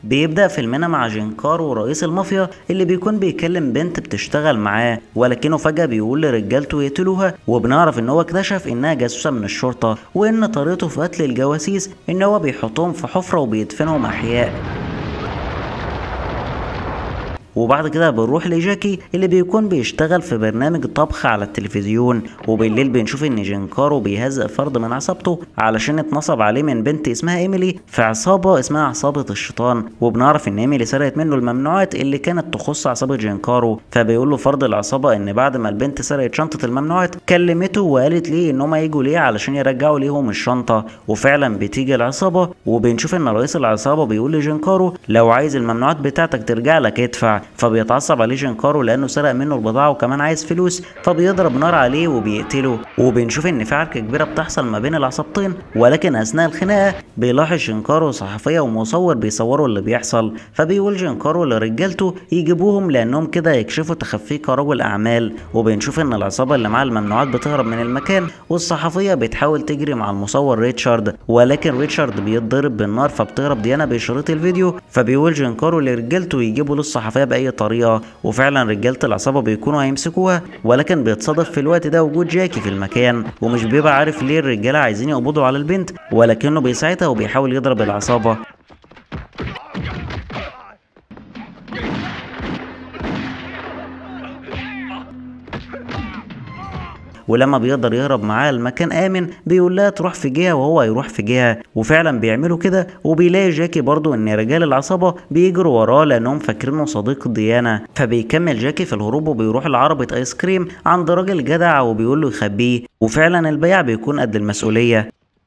بيبدأ فيلمنا مع جينكارو رئيس المافيا اللي بيكون بيكلم بنت بتشتغل معاه ولكنه فجأة بيقول لرجالته يقتلوها وبنعرف ان هو اكتشف انها جاسوسة من الشرطة وان طريقته في قتل الجواسيس ان هو بيحطهم في حفرة وبيدفنهم احياء وبعد كده بنروح لجاكي اللي بيكون بيشتغل في برنامج طبخ على التلفزيون وبالليل بنشوف ان جينكارو بيهزق فرد من عصابته علشان اتنصب عليه من بنت اسمها ايميلي في عصابه اسمها عصابه الشيطان وبنعرف ان ايميلي سرقت منه الممنوعات اللي كانت تخص عصابه جينكارو فبيقول له فرد العصابه ان بعد ما البنت سرقت شنطه الممنوعات كلمته وقالت ليه ان هم يجوا ليه علشان يرجعوا ليهم الشنطه وفعلا بتيجي العصابه وبنشوف ان رئيس العصابه بيقول لجينكارو لو عايز الممنوعات بتاعتك ترجع لك ادفع فبيتعصب عليه جينكارو لانه سرق منه البضاعه وكمان عايز فلوس فبيضرب نار عليه وبيقتله وبنشوف ان في عركه كبيره بتحصل ما بين العصابتين ولكن اثناء الخناقه بيلاحظ جينكارو صحفيه ومصور بيصوروا اللي بيحصل فبيقول جينكارو لرجالته يجيبوهم لانهم كده يكشفوا تخفيه كرجل اعمال وبنشوف ان العصابه اللي معاها الممنوعات بتهرب من المكان والصحفيه بتحاول تجري مع المصور ريتشارد ولكن ريتشارد بيتضرب بالنار فبتهرب ديانا بشريط الفيديو فبيقول جينكارو لرجالته يجيبوا له الصحفيه باي طريقه وفعلا رجاله العصابه بيكونوا هيمسكوها ولكن بيتصادف في الوقت ده وجود جاكي في المكان ومش بيبقى عارف ليه الرجاله عايزين يقبضوا على البنت ولكنه بيساعدها وبيحاول يضرب العصابه ولما بيقدر يهرب معاه المكان امن بيقول لها تروح في جهه وهو يروح في جهه وفعلا بيعملوا كده وبيلاقي جاكي برضو ان رجال العصابه بيجروا وراه لانهم فاكرينه صديق ديانا فبيكمل جاكي في الهروب وبيروح لعربه ايس كريم عند راجل جدع وبيقول له يخبيه وفعلا البياع بيكون قد المسؤوليه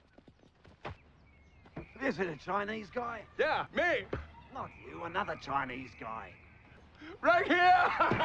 This is a Chinese guy? Yeah, me! Not you, another Chinese guy. Right here!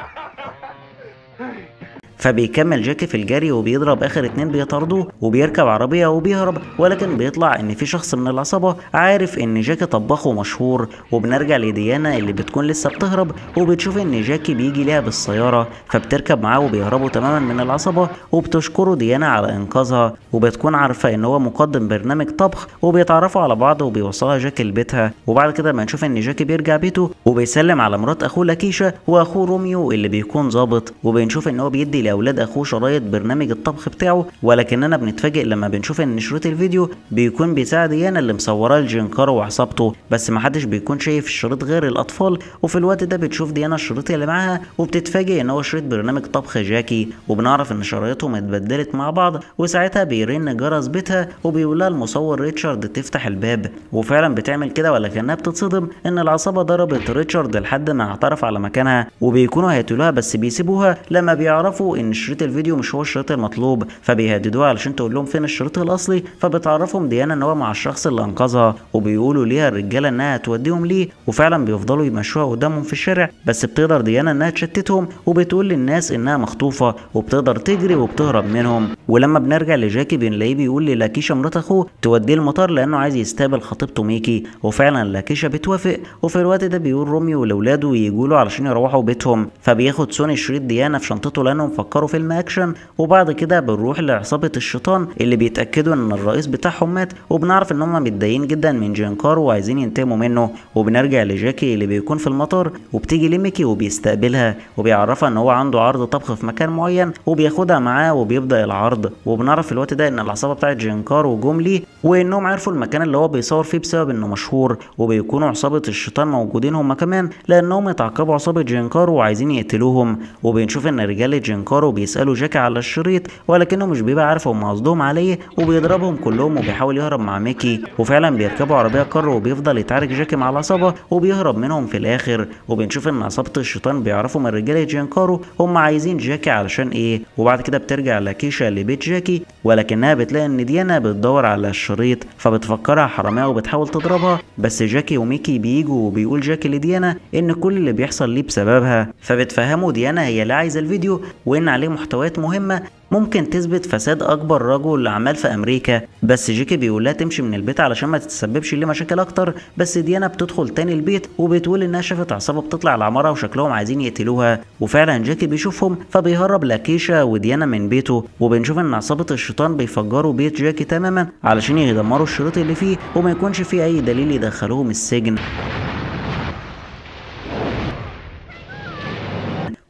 فبيكمل جاكي في الجري وبيضرب اخر اتنين بيطاردوه وبيركب عربيه وبيهرب ولكن بيطلع ان في شخص من العصابه عارف ان جاكي طباخه مشهور وبنرجع لديانا اللي بتكون لسه بتهرب وبتشوف ان جاكي بيجي ليها بالسياره فبتركب معاه وبيهربوا تماما من العصابه وبتشكره ديانا على انقاذها وبتكون عارفه ان هو مقدم برنامج طبخ وبيتعرفوا على بعض وبيوصلها جاكي لبيتها وبعد كده بنشوف ان جاكي بيرجع بيته وبيسلم على مرات اخوه لاكيشا واخوه روميو اللي بيكون ظابط وبنشوف ان هو بيدي لاولاد اخوه شرايط برنامج الطبخ بتاعه ولكننا بنتفاجئ لما بنشوف ان شريط الفيديو بيكون بتاع ديانا اللي مصوراه لجينكارو وعصابته بس محدش بيكون شايف الشريط غير الاطفال وفي الوقت ده بتشوف ديانا الشريط اللي معاها وبتتفاجئ ان هو شريط برنامج طبخ جاكي وبنعرف ان شرايطهم اتبدلت مع بعض وساعتها بيرن جرس بيتها وبيقول لها المصور ريتشارد تفتح الباب وفعلا بتعمل كده ولكنها بتتصدم ان العصابه ضربت ريتشارد لحد ما اعترف على مكانها وبيكونوا هيقتلوها بس بيسيبوها لما بيعرفوا ان شريط الفيديو مش هو الشريط المطلوب فبيهددوها علشان تقول لهم فين الشريط الاصلي فبتعرفهم ديانا ان هو مع الشخص اللي انقذها وبيقولوا ليها الرجاله انها هتوديهم ليه وفعلا بيفضلوا يمشوها قدامهم في الشارع بس بتقدر ديانا انها تشتتهم وبتقول للناس انها مخطوفه وبتقدر تجري وبتهرب منهم ولما بنرجع لجاكي بنلاقيه بيقول للاكيشا مرات اخوه توديه المطار لانه عايز يستقبل خطيبته ميكي وفعلا لاكيشا بتوافق وفي الوقت ده بيقول روميو لاولاده يجوا له علشان يروحوا بيتهم فبياخد سوني شريط ديانا في شنطته لانهم فكروا فيلم اكشن وبعد كده بنروح لعصابه الشيطان اللي بيتاكدوا ان الرئيس بتاعهم مات وبنعرف ان هم متضايقين جدا من جينكارو وعايزين ينتقموا منه وبنرجع لجاكي اللي بيكون في المطار وبتيجي لميكي وبيستقبلها وبيعرفها ان هو عنده عرض طبخ في مكان معين وبياخدها معاه وبيبدا العرض وبنعرف في الوقت ده ان العصابه بتاعت جينكارو جم ليه وانهم عرفوا المكان اللي هو بيصور فيه بسبب انه مشهور وبيكونوا عصابه الشيطان موجودين هم كمان لانهم اتعقبوا عصابه جينكارو وعايزين يقتلوهم وبنشوف ان رجاله جينكارو بيسالوا جاكي على الشريط ولكنه مش بيبقى عارف هم قصدهم عليه وبيضربهم كلهم وبيحاول يهرب مع ميكي وفعلا بيركبوا عربيه كار وبيفضل يتعارك جاكي مع العصابه وبيهرب منهم في الاخر وبنشوف ان عصابه الشيطان بيعرفوا من رجاله جينكارو هم عايزين جاكي علشان ايه وبعد كده بترجع لاكيشا لبيت جاكي ولكنها بتلاقي ان ديانا بتدور على الشريط فبتفكرها حراميه وبتحاول تضربها بس جاكي وميكي بيجوا وبيقول جاكي لديانا ان كل اللي بيحصل ليه بسببها فبتفهموا ديانا هي اللي عايزه الفيديو وان عليه محتويات مهمه ممكن تثبت فساد اكبر رجل اعمال في امريكا بس جيكي بيقول لها تمشي من البيت علشان ما تتسببش ليه مشاكل اكتر بس ديانا بتدخل تاني البيت وبتقول انها شافت عصابه بتطلع العماره وشكلهم عايزين يقتلوها وفعلا جاكي بيشوفهم فبيهرب لاكيشا وديانا من بيته وبنشوف ان عصابه الشيطان بيفجروا بيت جاكي تماما علشان يدمروا الشريط اللي فيه وما يكونش فيه اي دليل يدخلوهم السجن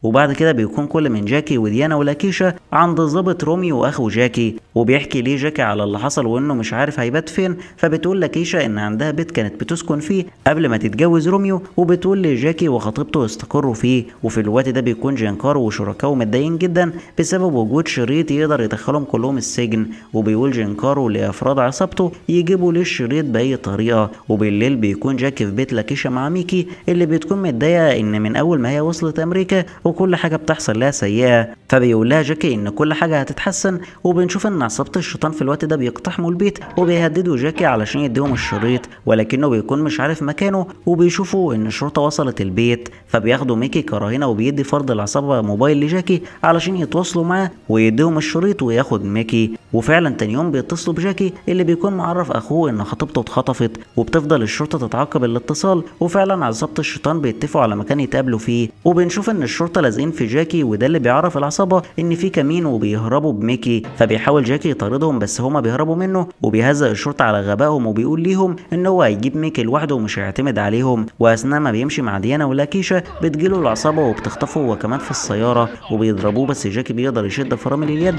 وبعد كده بيكون كل من جاكي وديانا ولاكيشا عند الظابط روميو واخو جاكي وبيحكي ليه جاكي على اللي حصل وانه مش عارف هيبات فين فبتقول لاكيشا ان عندها بيت كانت بتسكن فيه قبل ما تتجوز روميو وبتقول لجاكي وخطيبته استقروا فيه وفي الوقت ده بيكون جينكارو وشركائه متضايقين جدا بسبب وجود شريط يقدر يدخلهم كلهم السجن وبيقول جينكارو لافراد عصابته يجيبوا ليه الشريط باي طريقه وبالليل بيكون جاكي في بيت لاكيشا مع ميكي اللي بتكون متضايقه ان من اول ما هي وصلت امريكا وكل حاجه بتحصل لها سيئه فبيقول لها جاكي ان كل حاجه هتتحسن وبنشوف ان عصابه الشيطان في الوقت ده بيقتحموا البيت وبيهددوا جاكي علشان يديهم الشريط ولكنه بيكون مش عارف مكانه وبيشوفوا ان الشرطه وصلت البيت فبياخدوا ميكي كراهنه وبيدي فرد العصابه موبايل لجاكي علشان يتواصلوا معاه ويديهم الشريط وياخد ميكي وفعلا تاني يوم بيتصلوا بجاكي اللي بيكون معرف اخوه ان خطيبته اتخطفت وبتفضل الشرطه تتعاقب الاتصال وفعلا عصابه الشيطان بيتفقوا على مكان يتقابلوا فيه وبنشوف ان الشرطه لازقين في جاكي وده اللي بيعرف العصابه ان في كمين وبيهربوا بميكي فبيحاول جاكي يطاردهم بس هما بيهربوا منه وبيهزق الشرطه على غبائهم وبيقول ليهم ان هو هيجيب ميكي لوحده ومش هيعتمد عليهم واثناء ما بيمشي مع ديانا ولاكيشا بتجيله العصابه وبتخطفه هو كمان في السياره وبيضربوه بس جاكي بيقدر يشد فرامل اليد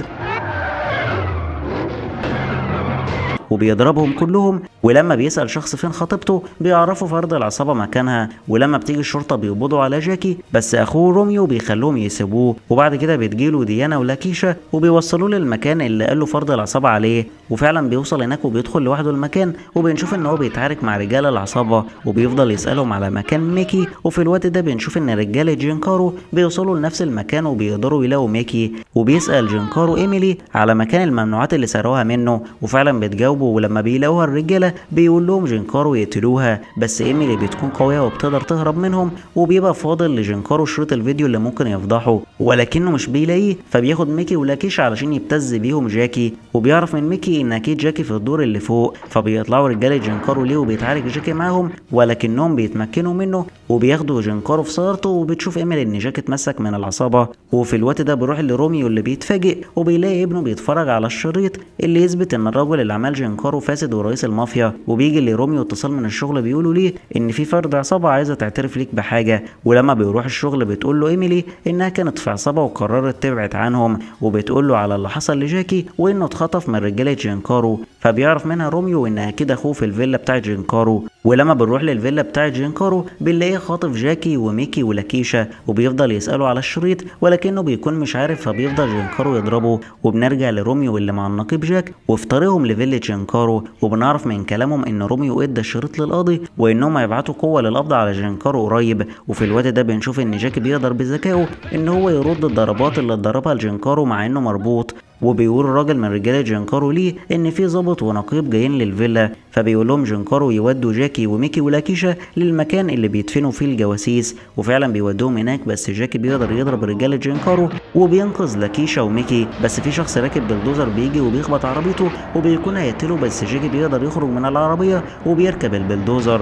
وبيضربهم كلهم ولما بيسأل شخص فين خطيبته بيعرفوا فرد العصابة مكانها ولما بتيجي الشرطة بيقبضوا على جاكي بس أخوه روميو بيخلوهم يسيبوه وبعد كده بتجيله ديانا ولاكيشا وبيوصلوه للمكان اللي قاله فرد العصابة عليه وفعلا بيوصل هناك وبيدخل لوحده المكان وبنشوف ان هو بيتعارك مع رجال العصابة وبيفضل يسألهم على مكان ميكي وفي الوقت ده بنشوف ان رجالة جينكارو بيوصلوا لنفس المكان وبيقدروا يلاقوا ميكي وبيسأل جينكارو ايميلي على مكان الممنوعات اللي سرقوها منه وفعلا بتجاوبه ولما بيلاقوها الرجاله بيقول لهم جينكارو يقتلوها بس ايميلي بتكون قويه وبتقدر تهرب منهم وبيبقى فاضل لجينكارو شريط الفيديو اللي ممكن يفضحه ولكنه مش بيلاقيه فبياخد ميكي ولاكيش علشان يبتز بيهم جاكي وبيعرف من ميكي ان اكيد جاكي في الدور اللي فوق فبيطلعوا رجاله جينكارو ليه وبيتعارك جاكي معاهم ولكنهم بيتمكنوا منه وبياخدوا جينكارو في سيارته وبتشوف ايميلي ان جاكي اتمسك من العصابه وفي الوقت ده بيروح لروميو اللي بيتفاجئ وبيلاقي ابنه بيتفرج على الشريط اللي يثبت ان الراجل اللي عمل جينكارو فاسد ورئيس المافيا وبيجي لروميو اتصال من الشغل بيقولوا ليه ان في فرد عصابه عايزه تعترف ليك بحاجه ولما بيروح الشغل بتقول له ايميلي انها كانت في عصابه وقررت تبعد عنهم وبتقول له على اللي حصل لجاكي وانه اتخطف من رجاله جينكارو فبيعرف منها روميو ان اكيد اخوه في الفيلا بتاعت جينكارو ولما بنروح للفيلا بتاعت جينكارو بنلاقيه خاطف جاكي وميكي ولاكيشا وبيفضل يساله على الشريط ولكنه بيكون مش عارف فبيفضل جينكارو يضربه وبنرجع لروميو اللي مع النقيب جاك وفي طريقهم لفيلا جينكارو وبنعرف من كلامهم ان روميو ادى الشريط للقاضي وانهم هيبعتوا قوه للقبض على جينكارو قريب وفي الوقت ده بنشوف ان جاكي بيقدر بذكائه ان هو يرد الضربات اللي اتضربها لجينكارو مع انه مربوط وبيقول الراجل من رجاله جينكارو ليه ان في ظابط ونقيب جايين للفيلا فبيقول لهم جينكارو يودوا جاكي وميكي ولاكيشا للمكان اللي بيدفنوا فيه الجواسيس وفعلا بيودوهم هناك بس جاكي بيقدر يضرب رجاله جينكارو وبينقذ لاكيشا وميكي بس في شخص راكب بلدوزر بيجي وبيخبط عربيته وبيكون هيقتله بس جاكي بيقدر يخرج من العربيه وبيركب البلدوزر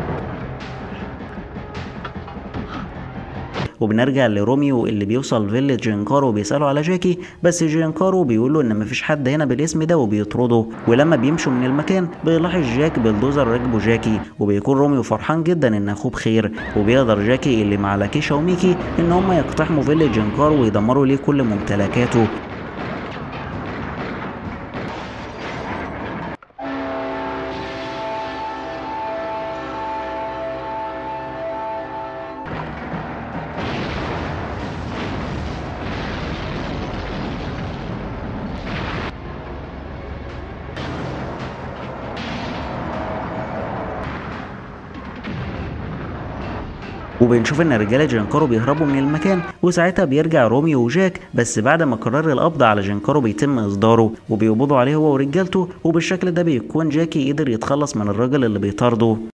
وبنرجع لروميو اللي بيوصل فيلا جينكارو وبيسأله على جاكي بس جينكارو بيقول له ان مفيش حد هنا بالاسم ده وبيطرده ولما بيمشوا من المكان بيلاحظ جاك بلدوزر راكبه جاكي وبيكون روميو فرحان جدا ان اخوه بخير وبيقدر جاكي اللي مع لاكيشا وميكي ان هم يقتحموا فيلا جينكارو ويدمروا ليه كل ممتلكاته وبنشوف ان رجاله جينكارو بيهربوا من المكان وساعتها بيرجع روميو وجاك بس بعد ما قرار القبض على جينكارو بيتم اصداره وبيقبضوا عليه هو ورجالته وبالشكل ده بيكون جاكي قدر يتخلص من الراجل اللي بيطارده